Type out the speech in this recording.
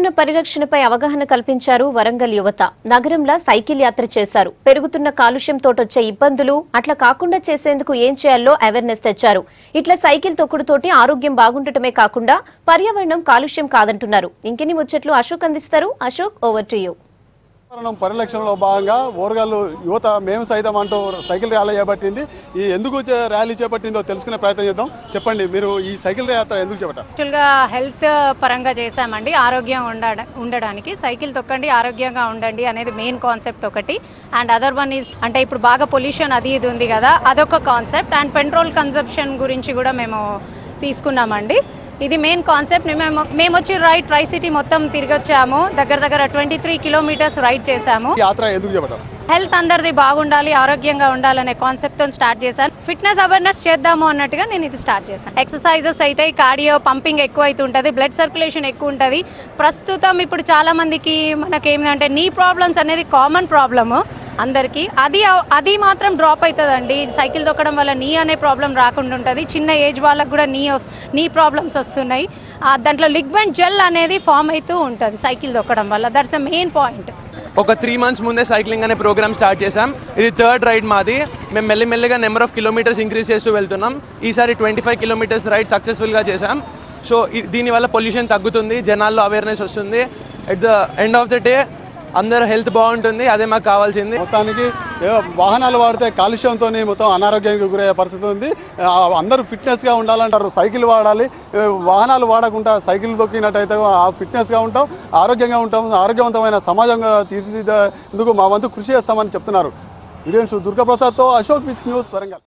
పరిరక్షణపై అవగాహన కల్పించారు వరంగల్ యువత నగరంలో సైకిల్ యాత్ర చేశారు పెరుగుతున్న కాలుష్యంతోటొచ్చే ఇబ్బందులు అట్లా కాకుండా చేసేందుకు ఏం చేయాలో అవేర్నెస్ తెచ్చారు ఇట్లా సైకిల్ తొక్కుడుతోటి ఆరోగ్యం బాగుండటమే కాకుండా పర్యావరణం కాలుష్యం కాదంటున్నారు ఇంకెన్ని ముచ్చట్లు అశోక్ అందిస్తారు అశోక్ ఓవర్ టు యూ పర్యావరణం పరిరక్షణలో భాగంగా ఓరగాళ్ళు యువత మేము సైతం అంటూ సైకిల్ ర్యాలీ చేపట్టింది ఈ ఎందుకు చే- ర్యాలీ చేపట్టిందో తెలుసుకునే ప్రయత్నం చేద్దాం చెప్పండి మీరు ఈ సైకిల్ యాత్ర ఎందుకు చేపట్టారు యాక్చువల్గా హెల్త్ పరంగా చేశామండి ఆరోగ్యం ఉండ ఉండడానికి సైకిల్ తొక్కండి ఆరోగ్యంగా ఉండండి అనేది మెయిన్ కాన్సెప్ట్ ఒకటి అండ్ అదర్ వన్ ఈజ్ అంటే ఇప్పుడు బాగా పొల్యూషన్ అది ఇది ఉంది కదా అదొక కాన్సెప్ట్ అండ్ పెట్రోల్ కన్సంప్షన్ గురించి కూడా మేము తీసుకున్నామండి ఇది మెయిన్ కాన్సెప్ట్ మేము మేము వచ్చి రైడ్ ట్రై సిటీ మొత్తం తిరిగి వచ్చాము దగ్గర దగ్గర ట్వంటీ త్రీ కిలోమీటర్స్ రైడ్ చేశాము ఈ యాత్ర ఎందుకు చేపట్టారు హెల్త్ అందరిది బాగుండాలి ఆరోగ్యంగా ఉండాలనే కాన్సెప్ట్తో స్టార్ట్ చేశాను ఫిట్నెస్ అవేర్నెస్ చేద్దాము అన్నట్టుగా నేను ఇది స్టార్ట్ చేశాను ఎక్సర్సైజెస్ అయితే కార్డియో పంపింగ్ ఎక్కువ అయితే ఉంటుంది బ్లడ్ సర్క్యులేషన్ ఎక్కువ ఉంటుంది ప్రస్తుతం ఇప్పుడు చాలా మందికి మనకి ఏంటంటే నీ ప్రాబ్లమ్స్ అనేది కామన్ ప్రాబ్లము అందరికీ అది అది మాత్రం డ్రాప్ అవుతుందండి సైకిల్ తొక్కడం వల్ల నీ అనే ప్రాబ్లం రాకుండా ఉంటుంది చిన్న ఏజ్ వాళ్ళకు కూడా నీ వస్- నీ ప్రాబ్లమ్స్ వస్తున్నాయి ఆ, దాంట్లో లిగ్మెంట్ జెల్ అనేది ఫామ్ అవుతూ ఉంటుంది సైకిల్ తొక్కడం వల్ల దట్స్ అ మెయిన్ పాయింట్ ఒక త్రీ మంత్స్ ముందే సైక్లింగ్ అనే ప్రోగ్రామ్ స్టార్ట్ చేశాం ఇది థర్డ్ రైడ్ మాది మేము మెల్లిమెల్లిగా నెంబర్ ఆఫ్ కిలోమీటర్స్ ఇంక్రీజ్ చేస్తూ వెళ్తున్నాం ఈసారి ట్వంటీ ఫైవ్ కిలోమీటర్స్ రైడ్ సక్సెస్ఫుల్గా చేశాం సో ఇ- దీనివల్ల పొల్యూషన్ తగ్గుతుంది జనాల్లో అవేర్నెస్ వస్తుంది at the end of the day అందరు హెల్త్ బాగుంటుంది అదే మాకు కావాల్సింది మొత్తానికి ఏ వాహనాలు వాడితే కాలుష్యంతో మొత్తం అనారోగ్యానికి గురయ్యే పరిస్థితి ఉంది ఆ, అందరూ ఫిట్నెస్గా ఉండాలంటారు సైకిల్ వాడాలి ఏ, వాహనాలు వాడకుండా సైకిల్ తొక్కినట్టయితే ఆ ఫిట్నెస్గా ఉంటాం ఆరోగ్యంగా ఉంటాం ఆరోగ్యవంతమైన సమాజంగా తీర్చిదిద్దేందుకు మా వంతు కృషి చేస్తామని చెప్తున్నారు వీడియో దుర్గాప్రసాద్తో అశోక్ బిస్క్ న్యూస్ వరంగల్